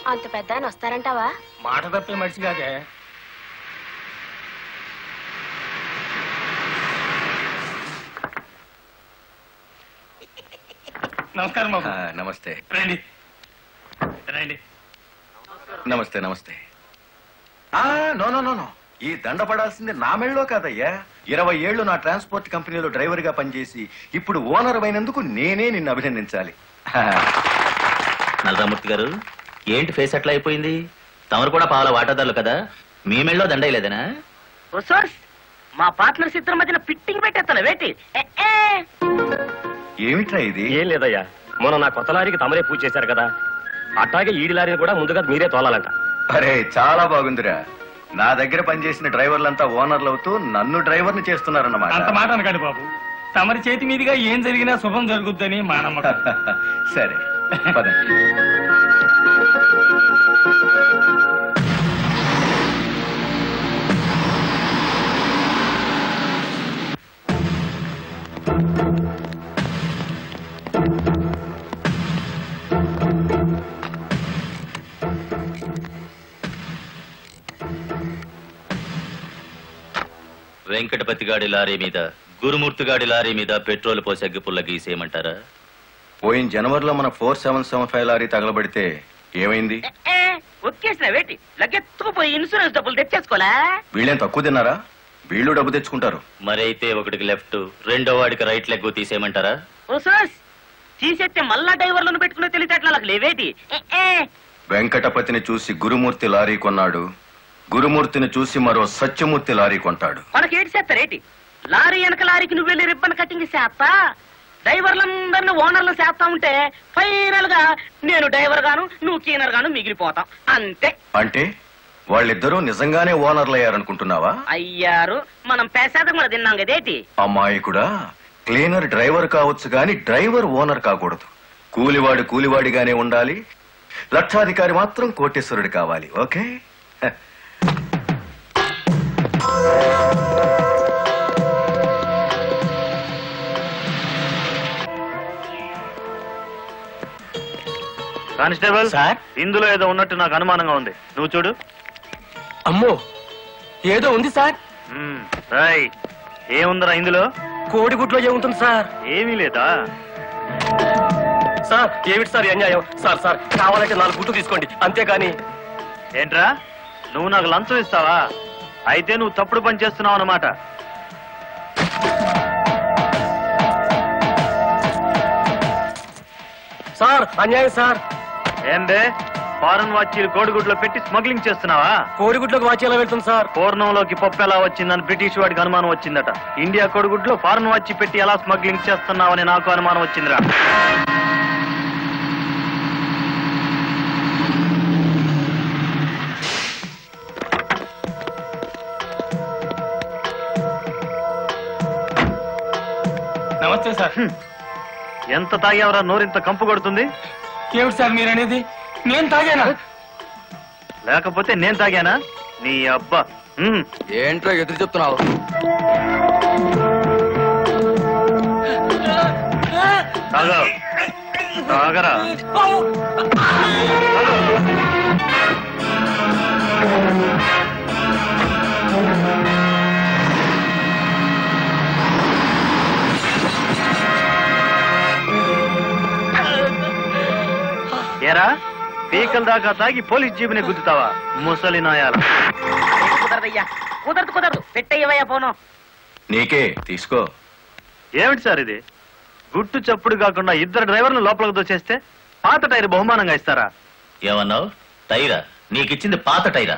అంత పెద్ద ఆయన వస్తారంటావా మాట తప్పే మనిషి కాదే నమస్కారం బాబు ఆ, నమస్తే రండి రండి నమస్తే నమస్తే ఆ, నో నో నో నో ఈ దండ పడాల్సింది నా మెళ్ళలో కాదయ్యా ఇరవై ఏళ్ళు నా ట్రాన్స్పోర్ట్ కంపెనీలో డ్రైవర్ గా పనిచేసి ఇప్పుడు ఓనర్ అయినందుకు నేనే నిన్ను అభినందించాలి హా, నల్లరామూర్తి గారు ఏంటి ఫేస్ అట్లా అయిపోయింది తమరు కూడా పాల వాటాదారులు కదా మీ మెళ్ళలో దండయలేదనా సోర్స్ మా పార్ట్నర్స్ ఇద్దరి మధ్యన ఫిట్టింగ్ పెట్టేస్తాను వేటి ఏ, ఏ. ఏమిట్రా ఇది ఏం లేదయ్యా మొన్న నా కొత్త లారీకి తమరే పూజ చేశారు కదా అట్లాగే ఈడి లారీని కూడా ముందుగా మీరే తోలాలంట అరే చాలా బాగుందిరా నా దగ్గర పనిచేసిన డ్రైవర్లంతా ఓనర్లు అవుతూ నన్ను డ్రైవర్ని చేస్తున్నారన్నమాట అంత మాట అనకండి బాబు తమరి చేతి మీదుగా ఏం జరిగినా శుభం జరుగుద్దని మా నమ్మకం సరే పదండి వెంకటపతి గాడి లారీ మీద గురుమూర్తి గాడి లారీ మీద పెట్రోల్ పోసి అగ్గిపుల్ల గీసేయమంటారా పోయిన జనవరిలో మన four seven seven five lorry తగలబడితే ఏమైంది ఏ, ఏ. ఒక్కేసిన వేటి లగ్గెత్తుకుపోయి ఇన్సూరెన్స్ డబ్బులు తెచ్చేసుకోలే వీళ్ళేం తక్కువ తిన్నారా వీళ్ళు డబ్బు తెచ్చుకుంటారు మరైతే ఒకటికి లెఫ్ట్ రెండో వాడికి రైట్ లెగ్ తీసేయమంటారా ఓ సోర్స్ తీసేస్తే మళ్ళా డ్రైవర్లను పెట్టుకునే తెలిసేట్లా నాకు లేవేటి ఏ, ఏ. వెంకటపతిని చూసి గురుమూర్తి లారీ కొన్నాడు గురుమూర్తిని చూసి మరో సత్యమూర్తి లారీ కొంటాడు మనకి ఏటి చేస్తారేటి లారీ వెనక లారీకి నువ్వు వెళ్ళి రిబ్బన్ కటింగ్ చేస్తా డ్రైవర్లందరిని ఓనర్లు చేస్తా ఉంటే ఫైనల్ గా నేను డ్రైవర్ గాను నువ్వు క్లీనర్ గాను మిగిలిపోతాం అంతే అంటే వాళ్ళిద్దరూ నిజంగానే ఓనర్లు అయ్యారనుకుంటున్నావా అయ్యారు మనం పేసాదం కూడా తిన్నాం కదేటి అమ్మాయికుడా క్లీనర్ డ్రైవర్ కావచ్చు గాని డ్రైవర్ ఓనర్ కాకూడదు కూలివాడు కూలివాడిగానే ఉండాలి లక్షాధికారి మాత్రం కోటేశ్వరుడు కావాలి ఓకే హ. కానిస్టేబుల్ సార్ ఇందులో ఏదో ఉన్నట్టు నాకు అనుమానంగా ఉంది నువ్వు చూడు అమ్మో ఏదో ఉంది సార్ మ్మ్. రాయ్ ఏముందిరా ఇందులో కోడిగుడ్లో ఏముంటుంది సార్ ఏమీ లేదా సార్ ఏమిటి సార్ ఈ అన్యాయం సార్ సార్ కావాలంటే నాలుగు గుడ్లు తీసుకోండి అంతేగాని ఏంట్రా నువ్వు నాకు లంచం ఇస్తావా అయితే నువ్వు తప్పుడు పని చేస్తున్నావు అన్నమాట సార్ అన్యాయం సార్ ఏందే ఫారెన్ వాచీలు కోడిగుడ్లో పెట్టి స్మగ్లింగ్ చేస్తున్నావా కోడిగుడ్లోకి వాచి ఎలా వెళ్తుంది సార్ పూర్ణంలోకి పప్పు ఎలా వచ్చిందని బ్రిటిష్ వాడికి అనుమానం వచ్చిందట ఇండియా కోడిగుడ్లో ఫారెన్ వాచి పెట్టి ఎలా స్మగ్లింగ్ చేస్తున్నావని నాకు అనుమానం వచ్చిందిరా నమస్తే సార్ ఎంత తాగావరా నోరింత కంపు కొడుతుంది ఏమిటి సార్ మీరు అనేది నేను తాగానా లేకపోతే నేను తాగానా నీ అబ్బా మ్మ్. ఏంట్రా ఎదురు చెప్తున్నావు తాగా తాగరా ఏరా పీకల దాకా తాగి పోలీస్ జీబుని గుద్దుతావా ముసలి నాయాల కుదరదయ్యా కుదరదు కుదరదు పెట్టయ్యవయ్యా పోను నీకే తీసుకో ఏమిటి సార్ ఇది గుట్టు చప్పుడు కాకుండా ఇద్దరు డ్రైవర్లు లోపలికి దోచేస్తే పాత టైర్ బహుమానంగా ఇస్తారా ఏమన్నావు టైరా నీకిచ్చింది పాత టైరా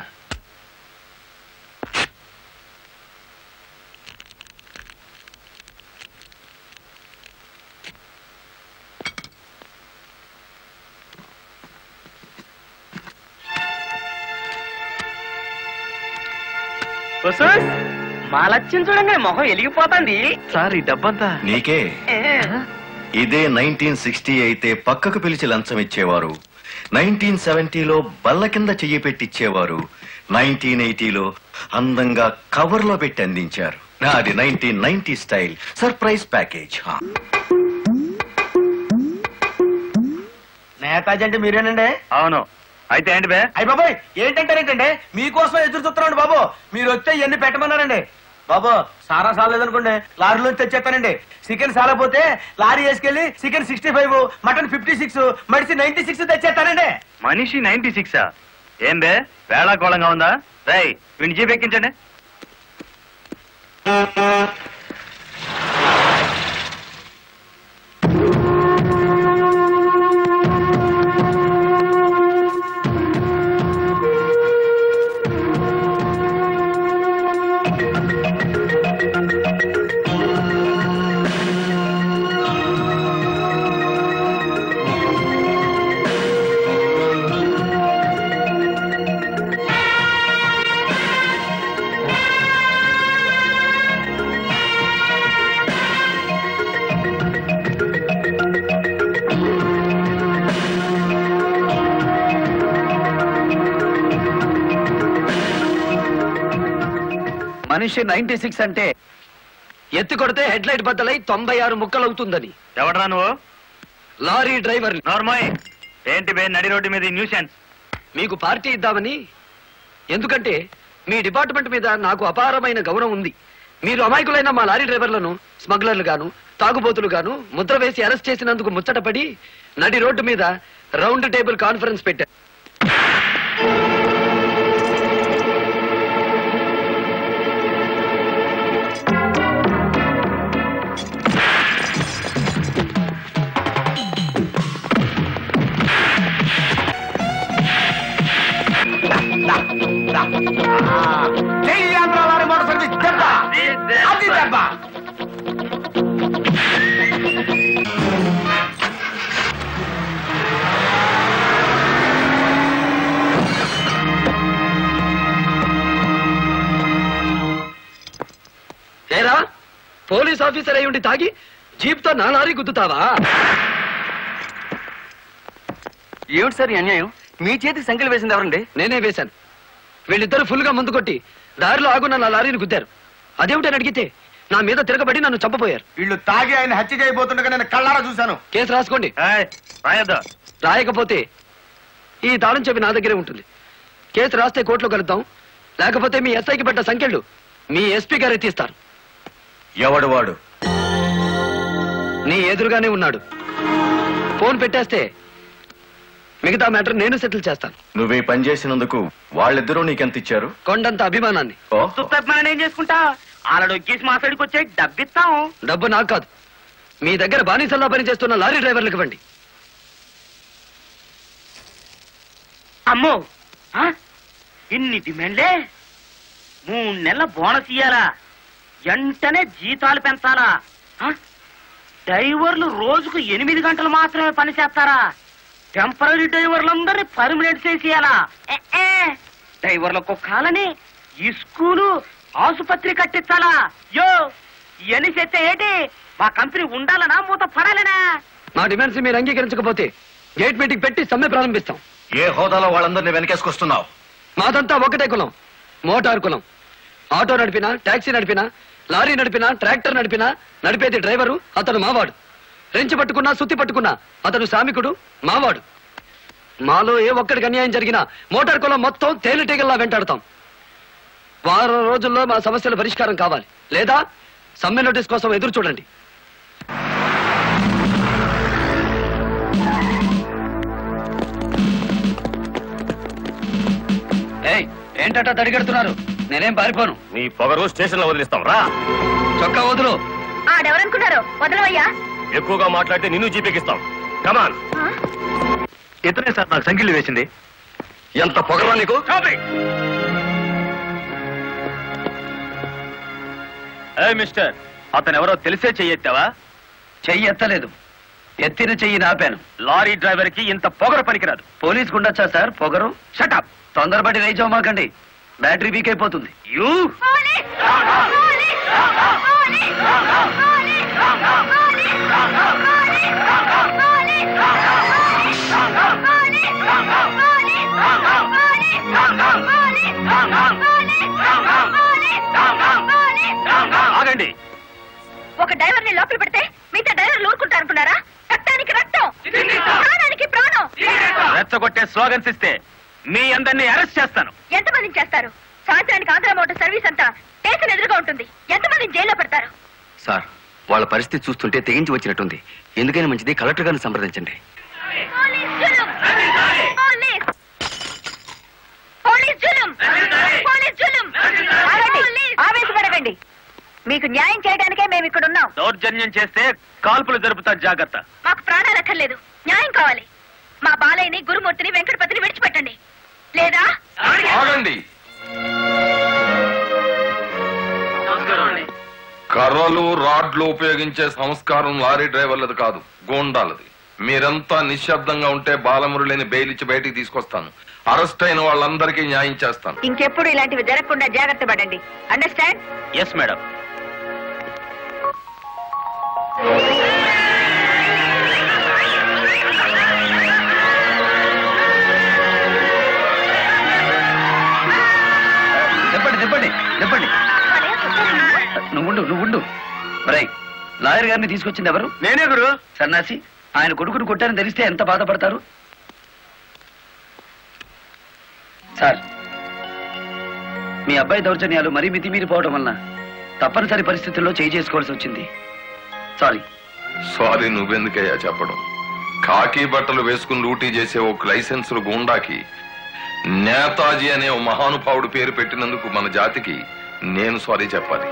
మా లక్ష్యం చూడంగా మొహం వెలిగిపోతుంది సార్ ఈ డబ్బంతా నీకే ఇదే నైన్టీన్ సిక్స్టీ అయితే పక్కకు పిలిచి లంచం ఇచ్చేవారు నైన్టీన్ సెవెంటీలో బల్ల కింద చెయ్యి పెట్టిచ్చేవారు నైన్టీన్ ఎయిటీలో అందంగా కవర్ లో పెట్టి అందించారు నాది nineteen ninety style surprise package హా. నేతాజీ అంటే మీరేనండి అవును అయితే ఏంటి బే అయ్య బాబాయ్ ఏంటంటారేంటండి మీకోసం ఎదురు చూస్తున్నాండి బాబు మీరు వస్తే ఇవన్నీ పెట్టమన్నారండి బాబు సారా సాలేదనుకోండి లారీలో తెచ్చేస్తానండి చికెన్ సాలపోతే లారీ వేసుకెళ్లి chicken sixty five mutton fifty six మడిసి నైన్టీ సిక్స్ తెచ్చేస్తానండి మనిషి నైన్టీ సిక్సా ఏం బే వేళాకోళంగా ఉందా రై వీడిని జీప్ ఎక్కించండి మనిషి నైన్టీ సిక్స్ అంటే ఎత్తి కొడితే హెడ్ లైట్ బద్దలై తొంభై ఆరు ముక్కలవుతుందని ఎవడరా నువ్వు లారీ డ్రైవర్ నార్మల్ ఏంటి బే నడి రోడ్డు మీద న్యూసెన్స్ మీకు పార్టీ ఇద్దామని ఎందుకంటే మీ డిపార్ట్మెంట్ మీద నాకు అపారమైన గౌరవం ఉంది మీరు అమాయకులైన మా లారీ డ్రైవర్లను స్మగ్లర్లు గాను తాగుబోతులు గాను ముద్ర వేసి అరెస్ట్ చేసినందుకు ముచ్చటపడి నడి రోడ్డు మీద రౌండ్ టేబుల్ కాన్ఫరెన్స్ పెట్టారు జై ఆంధ్ర లారీ మోటార్ సర్వీస్ దెబ్బ అది దెబ్బ ఏరా పోలీస్ ఆఫీసర్ అయి ఉండి తాగి జీప్తో నా లారీ గుద్దుతావా ఏమిటి సార్ ఈ అన్యాయం మీ చేతికి సంఖ్యలు వేసింది ఎవరండి నేనే వేశాను వీళ్ళిద్దరు ఫుల్ గా ముందు కొట్టి దారిలో ఆగున్న నా లారీని గుద్దారు అదేమిటని అడిగితే నా మీద తిరగబడి నన్ను చంపపోయారు వీళ్ళు తాగి ఆయన హత్య చేయబోతుండగా నేను కళ్ళారా చూశాను కేసు రాసుకోండి రాయొద్దా రాయకపోతే ఈ తాళం చెవి నా దగ్గరే ఉంటుంది కేసు రాస్తే కోర్టులో కలుద్దాం లేకపోతే మీ ఎస్ఐకి పడ్డ సంఖ్యలు మీ ఎస్పీ గారు ఎత్తిస్తారు ఎవడు వాడు నీ ఎదురుగానే ఉన్నాడు ఫోన్ పెట్టేస్తే మిగతా మ్యాటర్ నేను సెటిల్ చేస్తాను నువ్వు ఈ పని చేసినందుకు వాళ్ళిద్దరూ నీకెంత ఇచ్చారు కొండంత అభిమానాన్ని ఓ, సుత్తప్పని ఏం చేసుకుంటా ఆలడు ఒగ్గేసి మా సైడ్కి వచ్చే డబ్బిస్తాం డబ్బు నాకు కాదు మీ దగ్గర బానిసల్లా పని చేస్తున్న లారీ డ్రైవర్లకు ఇవ్వండి అమ్మో ఆ? ఇన్ని డిమాండ్లే మూడు నెలల బోనస్ ఇయ్యాలా వెంటనే జీతాలు పెంచాలా ఆ? డ్రైవర్లు రోజుకు ఎనిమిది గంటలు మాత్రమే పని చేస్తారా టెంపరీ డ్రైవర్లందరినీ పర్మనెంట్ చేసేయాలా ఏ, ఏ. డ్రైవర్లకు కాలని ఈ స్కూలు ఆసుపత్రి కట్టించాలా యో ఇవన్నీ చెత్తే ఏంటి మా కంపెనీ ఉండాలనా మూత పడాలనా మా డిమాండ్స్ మీరు అంగీకరించకపోతే గేట్ మీటింగ్ పెట్టి సమ్మె ప్రారంభిస్తాం ఏ హోదాలో వాళ్ళందరినీ వెనకేసుకొస్తున్నావు మాదంతా ఒకటే కులం మోటార్ కులం ఆటో నడిపినా టాక్సీ నడిపినా లారీ నడిపినా ట్రాక్టర్ నడిపినా నడిపేది డ్రైవరు అతను మావాడు రెంచి పట్టుకున్నా సుత్తి పట్టుకున్నా అతను శ్రామికుడు మావాడు మాలో ఏ ఒక్కడికి అన్యాయం జరిగినా మోటార్ కులం మొత్తం తేలిటీగల్లా వెంటాడతాం వారం రోజుల్లో మా సమస్యల పరిష్కారం కావాలి లేదా సమ్మె నోటీస్ కోసం ఎదురు చూడండి ఏయ్ ఏంటట తడిగడుతున్నారు నేనేం పారిపోను నీ పొగరు స్టేషన్ లో వదిలిస్తాం రా చొక్కా వదులు ఆడెవరనుకున్నారు వదలవయ్యా ఎక్కువగా మాట్లాడితే నిన్ను జీపెక్కిస్తాం కమాన్ ఇతనే సార్ నాకు సంఖ్యలు వేసింది ఎంత పొగరా నీకు ఏ మిస్టర్ అతను ఎవరో తెలిసే చెయ్యెత్తావా చెయ్యి ఎత్తలేదు ఎత్తిన చెయ్యి నాపాను లారీ డ్రైవర్ కి ఇంత పొగరు పనికిరాదు పోలీస్ ఉండొచ్చా సార్ పొగరు షటప్ తొందరపడి రైచవమాకండి బ్యాటరీ వీక్ అయిపోతుంది యూ ఆగండి ఒక డ్రైవర్ ని లోపల పెడితే మిగతా డ్రైవర్లు ఊరుకుంటారు అనుకున్నారా రక్తానికి రక్తం ప్రాణానికి ప్రాణం రెచ్చగొట్టే స్లోగన్స్ ఇస్తే మీ అందరినీ అరెస్ట్ చేస్తాను ఎంతమందిని చేస్తారు సాయంత్రానికి ఆంధ్ర మోటార్ సర్వీస్ అంతా స్టేషన్ ఎదురుగా ఉంటుంది ఎంతమందిని జైల్లో పెడతారు సార్ వాళ్ళ పరిస్థితి చూస్తుంటే తెగించి వచ్చినట్టుంది ఎందుకైనా మంచిది కలెక్టర్ గారిని సంప్రదించండి పోలీస్ జులుం! పోలీస్! పోలీస్ జులుం! పోలీస్ జులుం! పోలీస్! ఆవేశపడకండి మీకు న్యాయం చేయడానికే మేము ఇక్కడ ఉన్నాం దౌర్జన్యం చేస్తే కాల్పులు జరుపుతా జాగ్రత్త మాకు ప్రాణాలు అక్కర్లేదు న్యాయం కావాలి మా బాలయ్యని గురుమూర్తిని వెంకటపతిని విడిచిపెట్టండి లేదా ఆగండి కర్రలు రాడ్లు ఉపయోగించే సంస్కారం లారీ డ్రైవర్లది కాదు గోండాలది మీరంతా నిశ్శబ్దంగా ఉంటే బాలమురళిని బెయిలిచ్చి బయటికి తీసుకొస్తాను అరెస్ట్ అయిన వాళ్ళందరికీ న్యాయం చేస్తాను ఇంకెప్పుడు ఇలాంటివి జరగకుండా జాగ్రత్త పడండి అండర్స్టాండ్ ఎస్ మేడం చెప్పండి చెప్పండి చెప్పండి నువ్వుండు నువ్వుండు రై లాయర్ గారిని తీసుకొచ్చింది ఎవరు నేనే గురు సన్నాసి ఆయన కొడుకును కొట్టారని తెలిస్తే ఎంత బాధపడతారు సార్ మీ అబ్బాయి దౌర్జన్యాలు మరీ మితిమీరిపోవడం వలన తప్పనిసరి పరిస్థితుల్లో చేయి చేసుకోవాల్సి వచ్చింది సారీ సారీ నువ్వెందుకయ్యా చెప్పడం కాకి బట్టలు వేసుకుని డ్యూటీ చేసే ఒక లైసెన్సులు గూండాకి నేతాజీ అనే ఓ మహానుభావుడు పేరు పెట్టినందుకు మన జాతికి నేను సారీ చెప్పాలి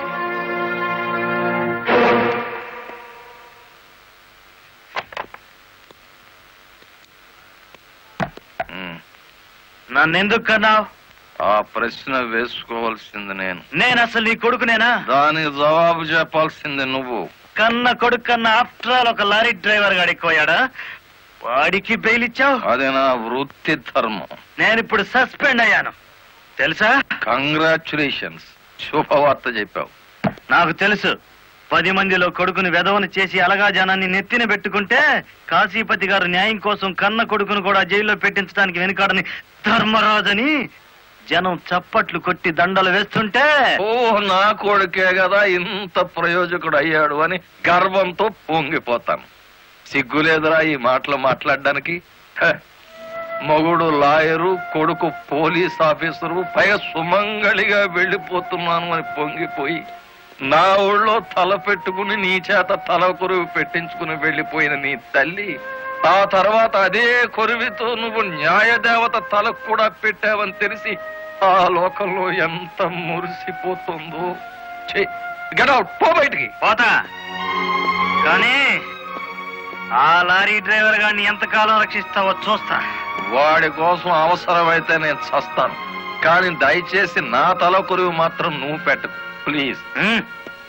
నన్నెందుకు కన్నావు ఆ ప్రశ్న వేసుకోవాల్సింది నేను నేను అసలు నీ కొడుకునేనా దానికి జవాబు చెప్పాల్సింది నువ్వు కన్న కొడుకు కన్న ఆఫ్టర్ ఆల్ ఒక లారీ డ్రైవర్ గాడిపోయాడా వాడికి బెయిల్ ఇచ్చావు అది నా వృత్తి ధర్మం నేను ఇప్పుడు సస్పెండ్ అయ్యాను తెలుసా కంగ్రాచులేషన్స్ శుభవార్త చెప్పావు నాకు తెలుసు పది మందిలో కొడుకుని వెధవను చేసి అలగా జనాన్ని నెత్తిన పెట్టుకుంటే కాశీపతి గారు న్యాయం కోసం కన్న కొడుకును కూడా జైల్లో పెట్టించడానికి వెనుకాడని ధర్మరాజని జనం చప్పట్లు కొట్టి దండలు వేస్తుంటే ఓ నా కొడుకే కదా ఇంత ప్రయోజకుడు అయ్యాడు అని గర్వంతో పొంగిపోతాను సిగ్గులేదురా ఈ మాటలు మాట్లాడడానికి హ, మగుడు లాయరు కొడుకు పోలీస్ ఆఫీసరు పైగా సుమంగళిగా వెళ్ళిపోతున్నాను అని పొంగిపోయి నా ఊళ్ళో తల పెట్టుకుని నీ చేత తల కొరువు పెట్టించుకుని వెళ్ళిపోయిన నీ తల్లి ఆ తర్వాత అదే కొరువితో నువ్వు న్యాయదేవత తలకు కూడా పెట్టావని తెలిసి ఆ లోకంలో ఎంత మురిసిపోతుందో గెట్ అవుట్ పో బయటికి పోతా కానీ ఆ లారీ డ్రైవర్ గారిని ఎంతకాలం రక్షిస్తావో చూస్తా వాడి కోసం అవసరమైతే నేను చస్తాను కానీ దయచేసి నా తల కొరువు మాత్రం నువ్వు పెట్టకు ప్లీజ్ ఉమ్.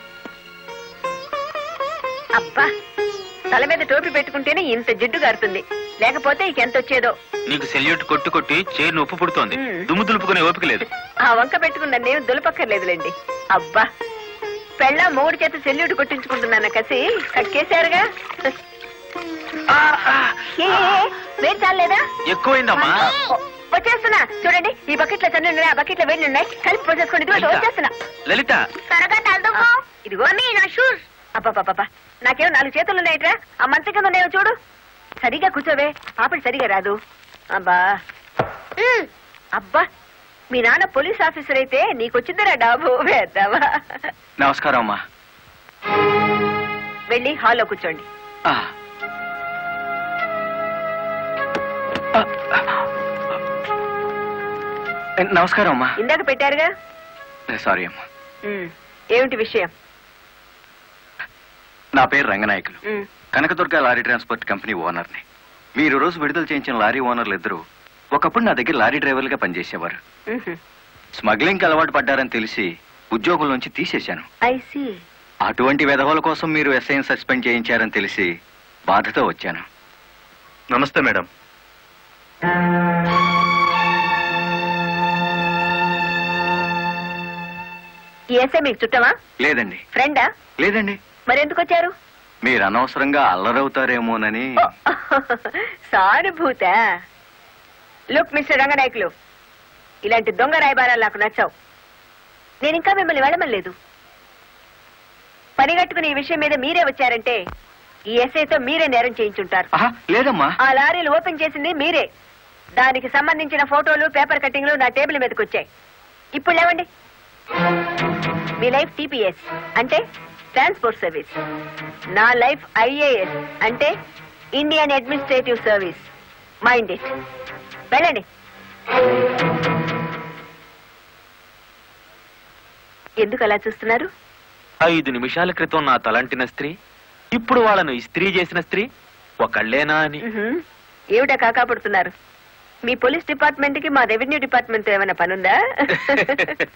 అబ్బా తల మీద టోపీ పెట్టుకుంటేనే ఇంత జిడ్డు గారుతుంది లేకపోతే ఇక ఎంత వచ్చేదో నీకు సెల్యూట్ కొట్టు కొట్టి చేరు ఉప్పు పుడుతోంది మ్. దుమ్ము దులుపుకునే ఓపిక లేదు ఆ వంక పెట్టుకున్న నేను దులపక్కర్లేదులేండి అబ్బా పెళ్ళ మూడు చేత సెల్యూట్ కొట్టించుకుంటున్నాను కసి కక్కేశారుగా ఏ, ఏ, ఏ, వేడి చాలేదా ఎక్కువైందమ్మా వచ్చేస్తున్నా చూడండి ఈ బకెట్ లో తన్ను ఉన్నాయి ఆ బకెట్ లో వేడి ఉన్నాయి కలిపి పోసేసుకోండి ఇదిగో లలిత. వచ్చేస్తున్నా లలిత త్వరగా తలదమ్మో ఇదిగో నీ నా షూస్ అబ్బాబాబా నాకేమో నాలుగు చేతులు ఉన్నాయిట్రా ఆ మంచం కింద ఉన్నాయో చూడు సరిగా కూర్చోవే పాపడి సరిగా రాదు అబ్బా ఉమ్, అబ్బా మీ నాన్న పోలీస్ ఆఫీసర్ అయితే నీకొచ్చిందిరా డాబు వేద్దామా నమస్కారం అమ్మా వెళ్ళి హాల్లో కూర్చోండి ఆ. ఆ. నమస్కారం అమ్మా ఇందాక పెట్టారుగా సారీ అమ్మా ఉమ్, ఏమిటి విషయం నా పేరు రంగనాయకులు ఉమ్, కనకదుర్గ లారీ ట్రాన్స్పోర్ట్ కంపెనీ ఓనర్ని మీరు రోజు విడుదల చేయించిన లారీ ఓనర్లు ఇద్దరు ఒకప్పుడు నా దగ్గర లారీ డ్రైవర్లుగా పనిచేసేవారు ఉహు. స్మగ్లింగ్కి అలవాటు పడ్డారని తెలిసి ఉద్యోగం నుంచి తీసేశాను I see. అటువంటి విధవల కోసం మీరు ఎస్ఐని సస్పెండ్ చేయించారని తెలిసి బాధతో వచ్చాను నమస్తే మేడం ఈ ఎస్ఐ మీకు చుట్టమా లేదండి ఫ్రెండా లేదండి మరి ఎందుకు వచ్చారు మీరు అనవసరంగా అల్లరవుతారేమోనని సానుభూత లుక్ మిస్టర్ రంగనాయకులు ఇలాంటి దొంగ రాయబారాలు నాకు నచ్చావు నేను ఇంకా మిమ్మల్ని వెళ్ళమలేదు పనిగట్టుకుని ఈ విషయం మీద మీరే వచ్చారంటే ఈ ఎస్ఐతో మీరే నేరం చేయించుంటారు ఆహా, లేదమ్మా ఆ లారీలు ఓపెన్ చేసింది మీరే దానికి సంబంధించిన ఫోటోలు పేపర్ కట్టింగ్లు నా టేబుల్ మీదకి వచ్చాయి ఇప్పుడు లేవండి మీ లైఫ్ టీపీఎస్ అంటే ట్రాన్స్పోర్ట్ సర్వీస్ నా లైఫ్ ఐఏఎస్ అంటే Indian administrative service mind it వెళ్ళండి ఎందుకు అలా చూస్తున్నారు ఐదు నిమిషాల క్రితం నా తలంటిన స్త్రీ ఇప్పుడు వాళ్ళను ఇస్త్రీ చేసిన స్త్రీ ఒకళ్ళేనా అని మ్హూ. ఏమిటా కాకాపడుతున్నారు మీ పోలీస్ డిపార్ట్మెంట్ కి మా రెవెన్యూ డిపార్ట్మెంట్ ఏమైనా పనుందా